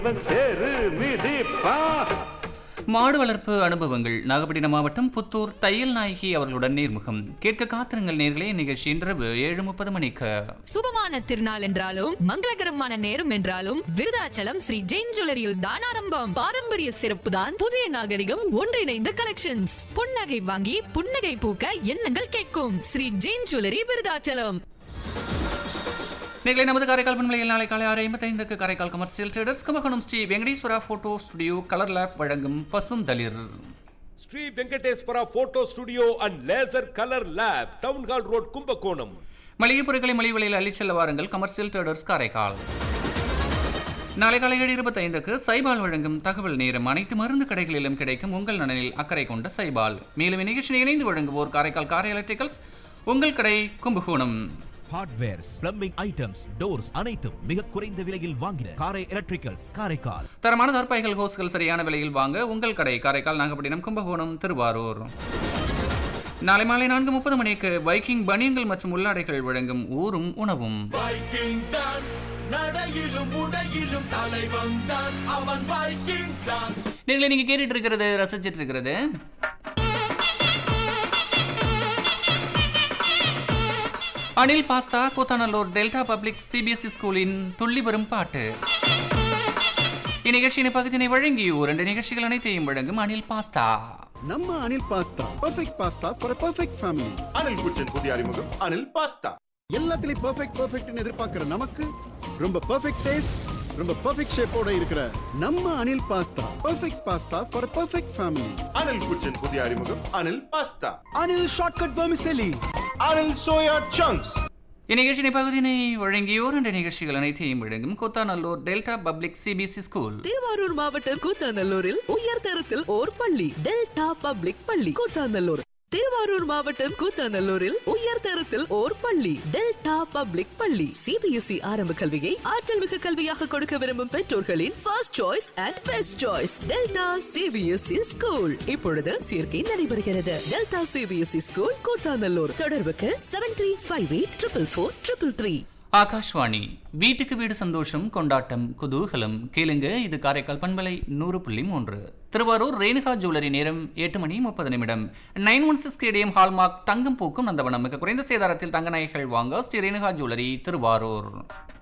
சேரு மிதிப்பா மாடு வளர்ப்பு அனுபவங்கள் நாகப்பட்டினம் மாவட்டம் புத்தூர் தையல் நாயகி அவர்களுடன் நேர்முகம் கேட்க காத்திருங்கள் நேர்களே நிகழ்ச்சி இன்றிரவு ஏழு முப்பது மணிக்கு சுபமான திருநாள் என்றாலும் மங்களகரமான நேரம் என்றாலும் விருதாச்சலம் ஸ்ரீ ஜெயின் ஜுவல்லரியில் தான் ஆரம்பம் பாரம்பரிய சிறப்பு தான் புதிய நாகரிகம் ஒன்றிணைந்த கலெக்ஷன்ஸ் புன்னகை வாங்கி புன்னகை பூக்க எண்ணங்கள் கேட்கும் ஸ்ரீ ஜெயின் ஜுவல்லரி விருதாச்சலம் நீங்களே நமது காரைக்கால் பண்பலையில் நாளை காலை ஆறு ஐம்பத்தைந்துக்கு Karaikal commercial traders Kumbakonam Sri Venkateswara photo studio colour lab வழங்கும் பசுந்தளிர் Sri Venkateswara photo studio and laser colour lab town hall road Kumbakonam மளிகை பொருட்களை மலிவு விலையில் அள்ளிச் செல்ல வாருங்கள் கமர்ஷியல் ட்ரேடர்ஸ் காரைக்கால் நாளை காலை ஏழு இருபத்தைந்துக்கு சைபால் வழங்கும் தகவல் நேரம் அனைத்து மருந்து கடைகளிலும் கிடைக்கும் உங்கள் நலனில் அக்கறை கொண்ட சைபால் மேலும் இந்நிகழ்ச்சியை இணைந்து வழங்குவோர் காரைக்கால் காரை எலக்ட்ரிக்கல்ஸ் உங்கள் கடை Kumbakonam hardwares plumbing items doors அனைத்தும் மிக குறைந்த விலையில் வாங்கின காரை எலக்ட்ரிக்கல்ஸ் காரைக்கால் தரமான தற்பைகள் ஹோஸ்கள் சரியான விலையில் வாங்க உங்கள் கடை காரைக்கால் நாகப்பட்டினம் கும்பகோணம் திருவாரூர் நாளை மாலை நான்கு முப்பது மணிக்கு பைக்கிங் பனியன்கள் மற்றும் உள்ளாடைகள் வழங்கும் ஊரும் உணவும் வைக்கிங் தான் நடையிலும் உடையிலும் தலைவன் தான் அவன் வைக்கிங் தான் நீங்களே நீங்க கேட்டுட்டு இருக்கிறது ரசிச்சிட்டு இருக்கிறது Anil pasta Koothanallur Delta Public CBSE ஸ்கூலின் துள்ளி வரும் பாட்டு இந்நிகழ்ச்சியின் பகுதியினை வழங்கியோர் ரெண்டு நிகழ்ச்சிகள் அனைத்தையும் வழங்கும் அனில் பாஸ்தா நம்ம Anil pasta perfect pasta for perfect family Anil kitchen புதிய அறிமுகம் அனில் பாஸ்தா எல்லாத்துலயும் பர்ஃபெக்ட் பர்ஃபெக்ட்னு எதிர்பார்க்கிற நமக்கு ரொம்ப பர்ஃபெக்ட் டேஸ்ட் ரொம்ப பர்ஃபெக்ட் ஷேப்போட இருக்கிற நம்ம Anil pasta perfect pasta for perfect family Anil kitchen புதிய அறிமுகம் Anil pasta Anil shortcut vermicelli Anil soya chunks இந்நிகழ்ச்சியின் பகுதியினை வழங்கியோர் ரெண்டு நிகழ்ச்சிகள் அனைத்தையும் வழங்கும் Koothanallur Delta Public CBSE school Thiruvarur மாவட்டம் கூத்தாநல்லூரில் உயர் தரத்தில் ஓர் பள்ளி டெல்டா பப்ளிக் பள்ளி கூத்தாநல்லூர் திருவாரூர் மாவட்டம் கூத்தாநல்லூரில் உயர் தரத்தில் ஓர் பள்ளி டெல்டா பப்ளிக் பள்ளி சிபிஎஸ்இ ஆரம்ப கல்வியை ஆற்றல் மிகு கல்வியாக கொடுக்க விரும்பும் பெற்றோர்களின் first choice and best choice Delta CBSE school இப்பொழுது சேர்க்கை நடைபெறுகிறது டெல்டா சிபிஎஸ்இ ஸ்கூல் கூத்தாநல்லூர் தொடர்புக்கு seven three five eight triple four triple three Akashvani வீட்டுக்கு வீடு சந்தோஷம் கொண்டாட்டம் குதூகலம் கேளுங்க இது காரைக்கால் பண்பலை நூறு புள்ளி மூன்று திருவாரூர் ரேணுகா ஜுவல்லரி நேரம் எட்டு மணி முப்பது நிமிடம் nine one six KDM hallmark தங்கம் பூக்கும் நந்தவனம் மிக குறைந்த சேதாரத்தில் தங்க நகைகள் வாங்க ஸ்ரீ ரேணுகா ஜுவல்லரி திருவாரூர்